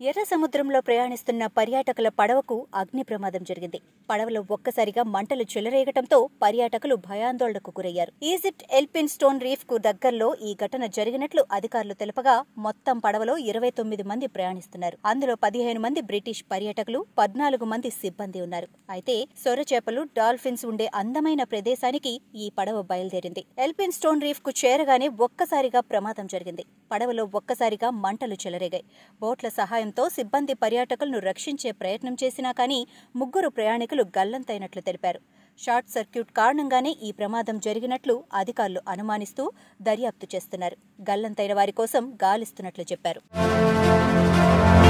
ఎర్ర సముద్రంలో ప్రయాణిస్తున్న పర్యాటకుల పడవకు అగ్ని ప్రమాదం జరిగింది పడవలో ఒక్కసారిగా మంటలు చెలరేగటంతో పర్యాటకులు భయాందోళనకు గురయ్యారు ఈజిప్ట్ ఎల్పిన్ స్టోన్ రీఫ్ కు దగ్గరలో ఈ ఘటన జరిగినట్లు అధికారులు తెలపగా మొత్తం పడవలో ఇరవై తొమ్మిది మంది ప్రయాణిస్తున్నారు అందులో పదిహేను మంది బ్రిటిష్ పర్యాటకులు పద్నాలుగు మంది సిబ్బంది ఉన్నారు అయితే సొరచేపలు డాల్ఫిన్స్ ఉండే అందమైన ప్రదేశానికి ఈ పడవ బయలుదేరింది ఎల్పిన్ స్టోన్ రీఫ్ కు చేరగానే ఒక్కసారిగా ప్రమాదం జరిగింది పడవలో ఒక్కసారిగా మంటలు చెలరేగాయి బోట్ల సహాయంతో సిబ్బంది పర్యాటకులను రక్షించే ప్రయత్నం చేసినా కానీ ముగ్గురు ప్రయాణికులు గల్లంతైనట్లు తెలిపారు షార్ట్ సర్క్యూట్ కారణంగానే ఈ ప్రమాదం జరిగినట్లు అధికారులు అనుమానిస్తూ దర్యాప్తు చేస్తున్నారు గల్లంతైన వారి కోసం గాలిస్తున్నట్లు చెప్పారు